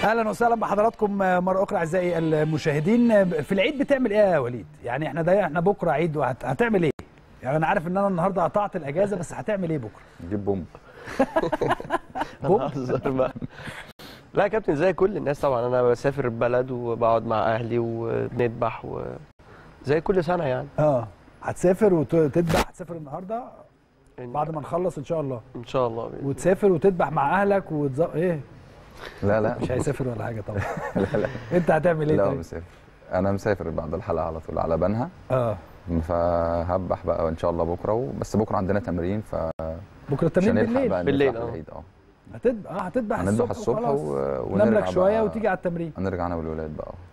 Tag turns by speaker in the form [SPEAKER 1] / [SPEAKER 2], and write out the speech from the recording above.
[SPEAKER 1] اهلا وسهلا بحضراتكم مره اخرى اعزائي المشاهدين في العيد بتعمل ايه يا وليد يعني احنا ده احنا بكره عيد وهتعمل ايه يعني انا عارف ان انا النهارده قطعت الاجازه بس هتعمل ايه بكره
[SPEAKER 2] جيب بومب
[SPEAKER 1] بومب؟
[SPEAKER 3] بهزر بقى لا يا كابتن زي كل الناس طبعا انا بسافر البلد وبقعد مع اهلي وبنذبح و... زي كل سنه يعني
[SPEAKER 1] اه هتسافر وتذبح هتسافر النهارده بعد ما نخلص ان شاء الله
[SPEAKER 3] ان شاء الله بإذن
[SPEAKER 1] وتسافر وتذبح مع اهلك وتز... ايه
[SPEAKER 2] لا لا
[SPEAKER 1] مش هيسافر ولا حاجه طبعا
[SPEAKER 2] لا لا
[SPEAKER 1] انت هتعمل ايه
[SPEAKER 2] لا
[SPEAKER 1] طيب؟
[SPEAKER 2] مسافر انا مسافر بعد الحلقه على طول على بنها
[SPEAKER 1] اه
[SPEAKER 2] فهبح بقى ان شاء الله بكره و... بس بكره عندنا تمرين ف
[SPEAKER 1] بكره
[SPEAKER 2] مش
[SPEAKER 1] التمرين
[SPEAKER 2] هنلحق
[SPEAKER 1] بالليل
[SPEAKER 2] بقى
[SPEAKER 3] بالليل،
[SPEAKER 2] نذبح
[SPEAKER 3] اه.
[SPEAKER 2] العيد اه
[SPEAKER 1] هتذبح اه هتذبح
[SPEAKER 2] هنذبح
[SPEAKER 1] الصبح
[SPEAKER 2] الصبح
[SPEAKER 1] وخلاص.
[SPEAKER 2] و...
[SPEAKER 1] نام لك
[SPEAKER 2] ونرجع
[SPEAKER 1] شويه
[SPEAKER 2] بقى-
[SPEAKER 1] وتيجي على التمرين
[SPEAKER 2] هنرجع انا والولاد بقى